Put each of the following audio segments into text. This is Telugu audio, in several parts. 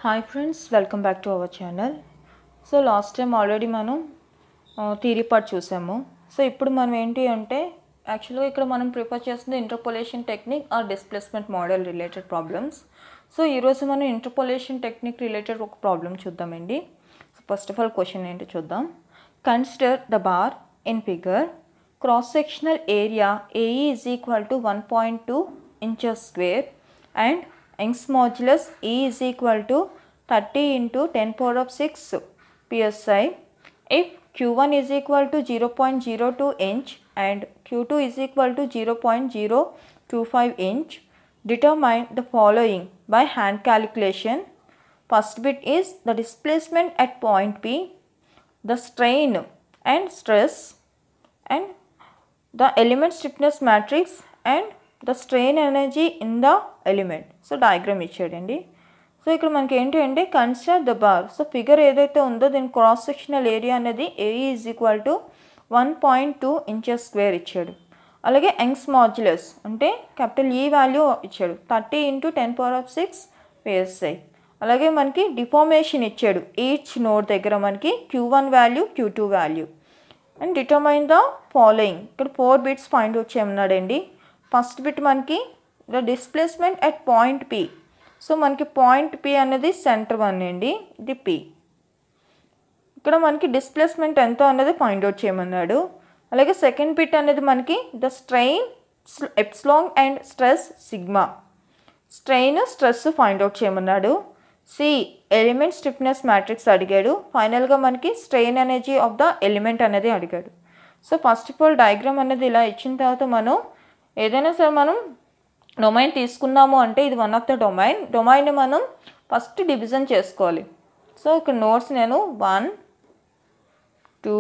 hi friends welcome back to our channel so last time already మనం థీరీ పార్ట్ చూసాము సో ఇప్పుడు మనం ఏంటి అంటే యాక్చువల్గా ఇక్కడ మనం ప్రిఫర్ చేస్తుంది interpolation technique or displacement model related problems so ఈరోజు మనం ఇంటర్పోలేషన్ టెక్నిక్ రిలేటెడ్ ఒక ప్రాబ్లం చూద్దామండి so first of all question ఏంటి చూద్దాం consider the bar in figure cross sectional area AE is equal to one point two inches square and Young's modulus E is equal to thirty into ten power of six psi if q1 is equal to 0.02 inch and q2 is equal to 0.025 inch determine the following by hand calculation first bit is the displacement at point p the strain and stress and the element stiffness matrix and the strain energy in the element so diagram ఇచ్చాడండి సో ఇక్కడ మనకి ఏంటి అంటే consider the bar so figure ఏదైతే ఉందో దీని క్రాస్ సెక్షనల్ ఏరియా అనేది AE is equal to one point two inches square ఇచ్చాడు అలాగే యంగ్స్ మాడ్యులస్ అంటే క్యాపిటల్ ఈ వాల్యూ ఇచ్చాడు thirty into ten power of six psi అలాగే మనకి డిఫార్మేషన్ ఇచ్చాడు ఈచ్ నోడ్ దగ్గర మనకి queue one value q two value and determine the following ఇక్కడ ఫోర్ బిట్స్ పాయింట్ వచ్చి ఏమన్నాడండి ఫస్ట్ బిట్ మనకి the displacement at point P so మనకి పాయింట్ పి అనేది సెంటర్ వన్ అండి ఇది పి ఇక్కడ మనకి డిస్ప్లేస్మెంట్ ఎంత అన్నది పాయింట్ అవుట్ చేయమన్నాడు అలాగే సెకండ్ బిట్ అనేది మనకి the strain epsilon and stress sigma strain stress find out చేయమన్నాడు సి ఎలిమెంట్ స్టిఫ్నెస్ మ్యాట్రిక్స్ అడిగాడు ఫైనల్గా మనకి strain energy of the element అనేది అడిగాడు so first of all diagram అనేది ఇలా ఇచ్చిన తర్వాత మనం ఏదైనా సరే మనం డొమైన్ తీసుకున్నాము అంటే ఇది వన్ ఆఫ్ ద డొమైన్ డొమైన్ని మనం ఫస్ట్ డివిజన్ చేసుకోవాలి సో ఇక్కడ నోట్స్ నేను వన్ టూ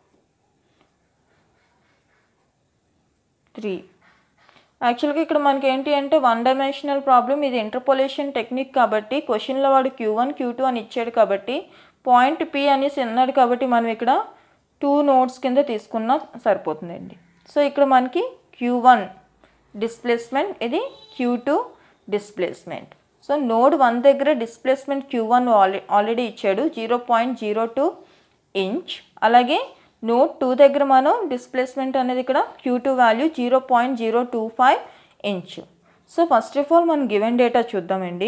త్రీ యాక్చువల్గా ఇక్కడ మనకి ఏంటి అంటే వన్ డైమెన్షనల్ ప్రాబ్లం ఇది ఇంటర్పోలేషన్ టెక్నిక్ కాబట్టి క్వశ్చన్లో వాడు క్యూ వన్ క్యూ టూ అని ఇచ్చాడు కాబట్టి పాయింట్ పి అనేసి అన్నాడు కాబట్టి మనం ఇక్కడ టూ నోట్స్ కింద తీసుకున్నా సరిపోతుందండి సో ఇక్కడ మనకి క్యూ వన్ డిస్ప్లేస్మెంట్ ఇది q two displacement so node one దగ్గర డిస్ప్లేస్మెంట్ క్యూ వన్ ఆల్రెడీ ఇచ్చాడు zero point zero two inch అలాగే నోట్ టూ దగ్గర మనం డిస్ప్లేస్మెంట్ అనేది ఇక్కడ q two value zero point zero two five inch so first of all మనం గివెన్ డేటా చూద్దామండి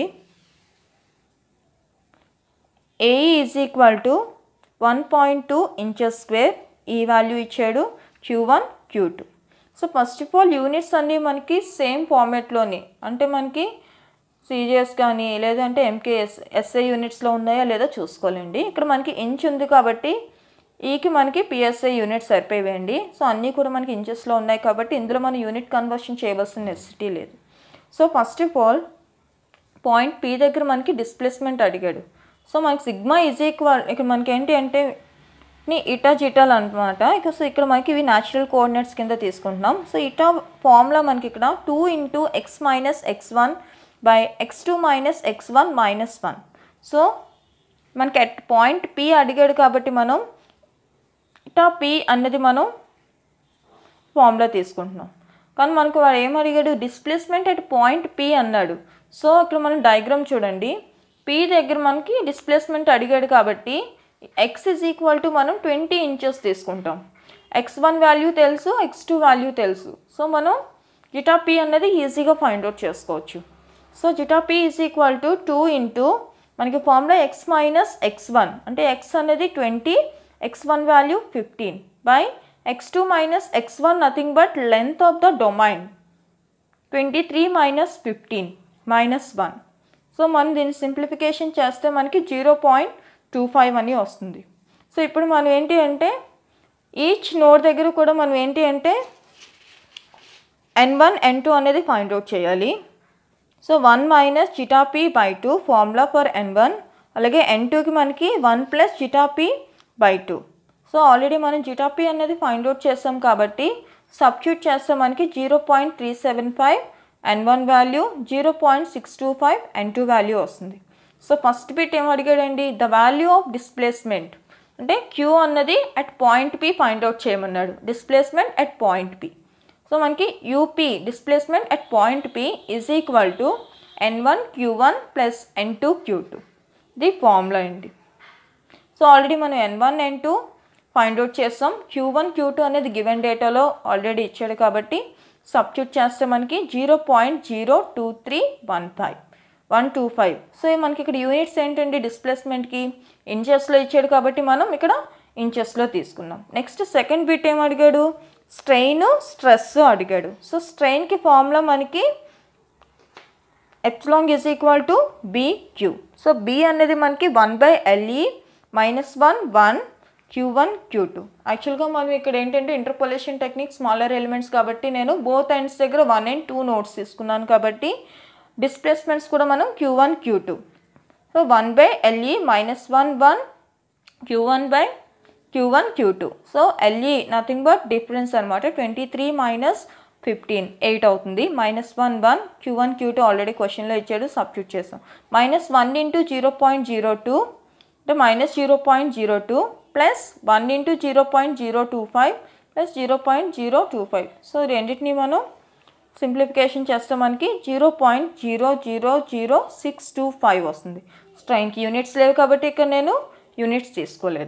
AE is equal to one point two inches square E value ఇచ్చాడు q one queue two so first of all units అన్నీ మనకి సేమ్ ఫార్మేట్లోని అంటే మనకి సీజీఎస్ కానీ లేదంటే ఎంకేఎస్ ఎస్ఐ యూనిట్స్లో ఉన్నాయా లేదా చూసుకోవాలండి ఇక్కడ మనకి ఇంచ్ ఉంది కాబట్టి ఈకి మనకి పిఎస్ఐ యూనిట్ సరిపోయేయండి సో అన్నీ కూడా మనకి ఇంచెస్లో ఉన్నాయి కాబట్టి ఇందులో మనం యూనిట్ కన్వర్షన్ చేయవలసిన నెసిటీ లేదు so first of all point P దగ్గర మనకి డిస్ప్లేస్మెంట్ అడిగాడు సో మనకి సిగ్మా ఈజ్ ఈక్వల్ ఇక్కడ మనకి ఏంటి అంటే ని ఇటా జిటాల్ అనమాట ఇక సో ఇక్కడ మనకి ఇవి న్యాచురల్ కోఆర్డినేట్స్ కింద తీసుకుంటున్నాం సో ఇటా ఫార్ములా మనకి ఇక్కడ two into x minus X one by x two minus X one minus one so మనకి అట్ పాయింట్ పి అడిగాడు కాబట్టి మనం ఇటా పి అన్నది మనం ఫార్ములా తీసుకుంటున్నాం కానీ మనకు వాడు ఏం అడిగాడు డిస్ప్లేస్మెంట్ అట్ పాయింట్ పి అన్నాడు సో ఇక్కడ మనం డయాగ్రామ్ చూడండి పి దగ్గర మనకి డిస్ప్లేస్మెంట్ అడిగాడు కాబట్టి ఎక్స్ ఇజ్ ఈక్వల్ టు మనం ట్వంటీ ఇంచెస్ తీసుకుంటాం ఎక్స్ వన్ వాల్యూ తెలుసు ఎక్స్ టూ వాల్యూ తెలుసు సో మనం జిటా పి అన్నది ఈజీగా ఫైండ్ అవుట్ చేసుకోవచ్చు so zeta P is equal to two into మనకి formula x minus X one అంటే ఎక్స్ అనేది twenty x one value fifteen by x two minus X one nothing but length of the domain twenty three minus fifteen minus one so మనం దీన్ని సింప్లిఫికేషన్ చేస్తే మనకి జీరో పాయింట్ టూ ఫైవ్ అని వస్తుంది సో ఇప్పుడు మనం ఏంటి అంటే ఈచ్ నోడ్ దగ్గర కూడా మనం ఏంటి అంటే ఎన్ వన్ ఎన్ టూ అనేది ఫైండ్ అవుట్ చేయాలి so one minus zeta P by two formula for n one అలాగే ఎన్ టూకి మనకి one plus zeta P by two so already మనం జిటాపీ అనేది ఫైండ్ అవుట్ చేస్తాం కాబట్టి సబ్స్టిట్యూట్ చేస్తే మనకి zero point three seven five n one value zero point six two five n two value వస్తుంది సో ఫస్ట్ బిట్ ఏం అడిగాడండి ద వాల్యూ ఆఫ్ డిస్ప్లేస్మెంట్ అంటే క్యూ అన్నది at point P find out చేయమన్నాడు displacement at point P so మనకి u P displacement at point P is equal to n one queue one plus n two queue two the formula అండి సో ఆల్రెడీ మనం n one n to find out చేస్తాం క్యూ వన్ క్యూ టూ అనేది గివెన్ డేటాలో ఆల్రెడీ ఇచ్చాడు కాబట్టి సబ్స్టిట్యూట్ చేస్తే మనకి zero point zero two three one five one two five so మనకి ఇక్కడ యూనిట్స్ ఏంటండి డిస్ప్లేస్మెంట్కి ఇంచెస్లో ఇచ్చాడు కాబట్టి మనం ఇక్కడ ఇంచెస్లో తీసుకున్నాం నెక్స్ట్ సెకండ్ బిట్ ఏం అడిగాడు స్ట్రెయిన్ స్ట్రెస్ అడిగాడు సో స్ట్రెయిన్కి ఫార్ములా మనకి epsilon is equal to B Q so అనేది మనకి one by LE minus one one queue one queue two యాక్చువల్గా మనం ఇక్కడ ఏంటంటే ఇంటర్పోలేషన్ టెక్నిక్ స్మాలర్ ఎలిమెంట్స్ కాబట్టి నేను బోత్ ఎండ్స్ దగ్గర వన్ అండ్ టూ నోట్స్ తీసుకున్నాను కాబట్టి డిస్ప్లేస్మెంట్స్ కూడా మనం Q one queue two so one by LE minus one one queue one by Q one queue two so LE nothing but difference అనమాట twenty three minus fifteen eight అవుతుంది minus one one queue one queue two already క్వశ్చన్లో ఇచ్చాడు సబ్స్టిట్యూట్ చేసాం minus one into zero point zero two అంటే minus zero point zero two plus one into zero point zero two five plus zero point zero two five so రెండింటిని మనం సింప్లిఫికేషన్ చేస్తే మనకి zero point zero zero zero six two five వస్తుంది స్ట్రైన్కి యూనిట్స్ లేవు కాబట్టి ఇక్కడ నేను యూనిట్స్ తీసుకోలేదు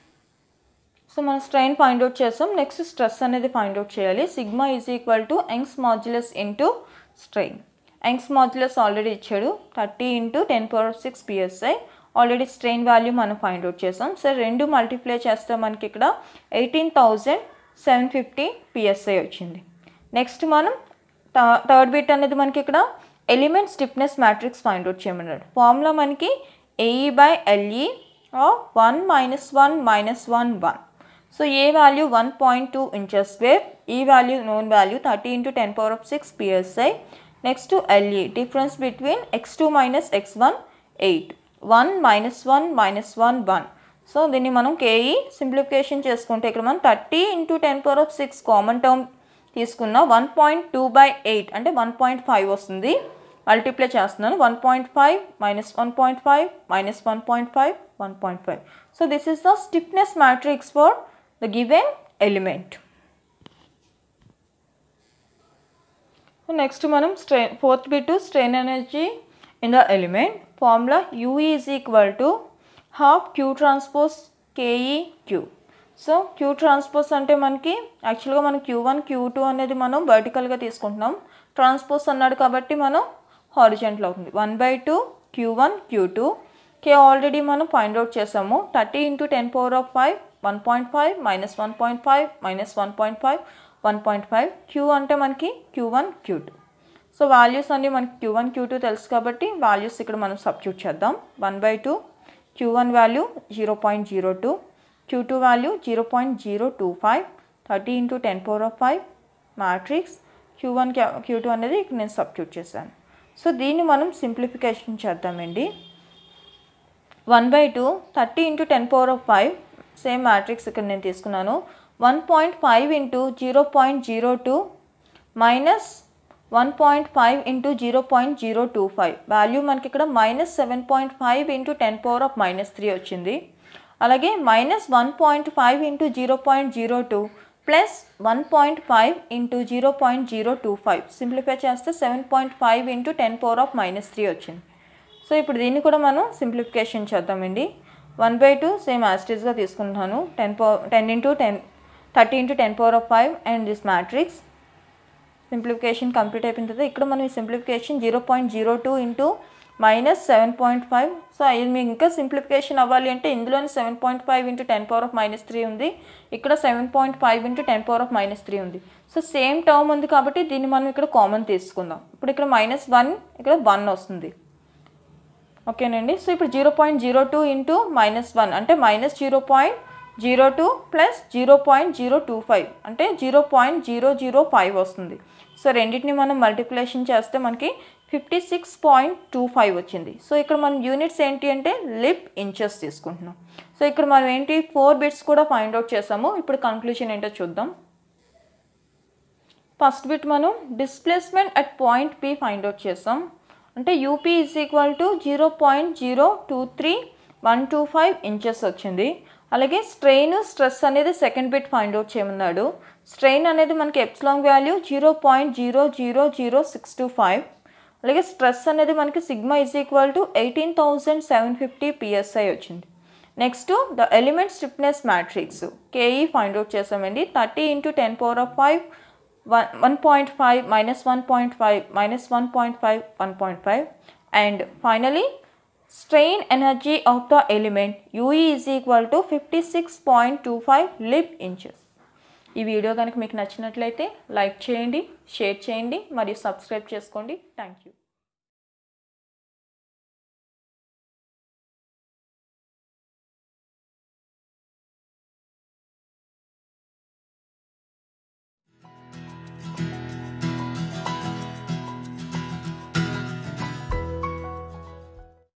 సో మనం స్ట్రైన్ ఫైండ్ అవుట్ చేస్తాం నెక్స్ట్ స్ట్రెస్ అనేది ఫైండ్ అవుట్ చేయాలి sigma is equal to Young's modulus into strain Young's modulus already ఇచ్చాడు thirty into ten power six PSI already strain value మనం ఫైండ్ అవుట్ చేసాం సో రెండు మల్టిప్లై చేస్తే మనకి ఇక్కడ eighteen thousand seven fifty PSI వచ్చింది నెక్స్ట్ మనం థర్డ్ బిట్ అనేది మనకి ఇక్కడ element stiffness matrix find out చేయమన్నాడు ఫార్ములా మనకి AE by LE of one minus one minus one one so A value one point two inches square E value known value thirty into ten power of six PSI next LE difference between X two minus X one eight one minus one minus one one so దీన్ని మనం కేఈ సింప్లిఫికేషన్ చేసుకుంటే ఇక్కడ మనం thirty into ten power of six common term తీసుకున్న one point two by eight అంటే వన్ పాయింట్ ఫైవ్ వస్తుంది మల్టిప్లై చేస్తున్నాను one point five minus one point five minus one point five one point five so this is the stiffness matrix for the given element next మనం strain fourth bit strain energy in the element formula U is equal to half Q transpose KE Q so Q transpose అంటే మనకి యాక్చువల్గా మనం క్యూ వన్ క్యూ టూ అనేది మనం వర్టికల్గా తీసుకుంటున్నాం ట్రాన్స్పోజ్ అన్నాడు కాబట్టి మనం హారిజెంటల్ అవుతుంది one by two Q one queue two K already మనం ఫైండ్ అవుట్ చేసాము thirty into ten power of five one point five minus one point five minus one point five one point five Q అంటే మనకి queue one queue two so values అన్నీ మనకి క్యూ వన్ క్యూ టూ తెలుసు కాబట్టి వాల్యూస్ ఇక్కడ మనం సబ్స్టిట్యూట్ చేద్దాం one by two Q one value zero point zero two queue two value zero point zero two five thirty into ten power of five matrix Q one queue two అనేది ఇక్కడ నేను సబ్స్టిట్యూట్ చేశాను సో దీన్ని మనం సింప్లిఫికేషన్ చేద్దామండి one by two thirty into ten power of five same matrix ఇక్కడ నేను తీసుకున్నాను one point five into zero point zero two minus one point five into zero point zero two five value మనకి ఇక్కడ minus seven point five into ten power of minus three వచ్చింది అలాగే minus one point five into zero point zero two plus one point five into zero point zero two five simplify చేస్తే seven point five into ten power of minus three వచ్చింది సో ఇప్పుడు దీన్ని కూడా మనం సింప్లిఫికేషన్ చేద్దామండి వన్ బై టూ సేమ్ యాస్టేజ్గా తీసుకుంటున్నాను ten power ten into ten thirty into ten power of five and this matrix simplification complete అయిపోయిన తర్వాత ఇక్కడ మనం ఈ simplification zero point zero two into minus seven point five so ఇది మీకు ఇంకా సింప్లిఫికేషన్ అవ్వాలి అంటే ఇందులోనే seven point five into ten power of minus three ఉంది ఇక్కడ seven point five into ten power of minus three ఉంది సో సేమ్ టర్మ్ ఉంది కాబట్టి దీన్ని మనం ఇక్కడ కామన్ తీసుకుందాం ఇప్పుడు ఇక్కడ మైనస్ వన్ ఇక్కడ వన్ వస్తుంది ఓకేనండి సో ఇప్పుడు zero point zero two into minus one అంటే minus zero point zero two plus zero point zero two five అంటే zero point zero zero five వస్తుంది సో రెండింటిని మనం మల్టిప్లేషన్ చేస్తే మనకి fifty six point two five వచ్చింది సో ఇక్కడ మనం యూనిట్స్ ఏంటి అంటే లిప్ ఇంచెస్ తీసుకుంటున్నాం సో ఇక్కడ మనం ఏంటి ఫోర్ బిట్స్ కూడా ఫైండ్ అవుట్ చేసాము ఇప్పుడు కన్క్లూజన్ ఏంటో చూద్దాం ఫస్ట్ బిట్ మనం displacement at point P find out చేసాం అంటే UP is equal to zero point zero two three one two five inches వచ్చింది అలాగే స్ట్రెయిన్ స్ట్రెస్ అనేది సెకండ్ బిట్ ఫైండ్ అవుట్ చేయమన్నాడు స్ట్రెయిన్ అనేది మనకి epsilon value zero point zero zero zero six two five అలాగే స్ట్రెస్ అనేది మనకి sigma is equal to eighteen thousand seven fifty PSI వచ్చింది next the element stiffness matrix KE find out చేసామండి thirty into ten power of five one one point five minus one point five minus one point five one point five and finally strain energy of the element UE is equal to fifty six point two five lb inches ఈ వీడియో కనుక మీకు నచ్చినట్లయితే లైక్ చేయండి షేర్ చేయండి మరియు సబ్స్క్రైబ్ చేసుకోండి థ్యాంక్ యూ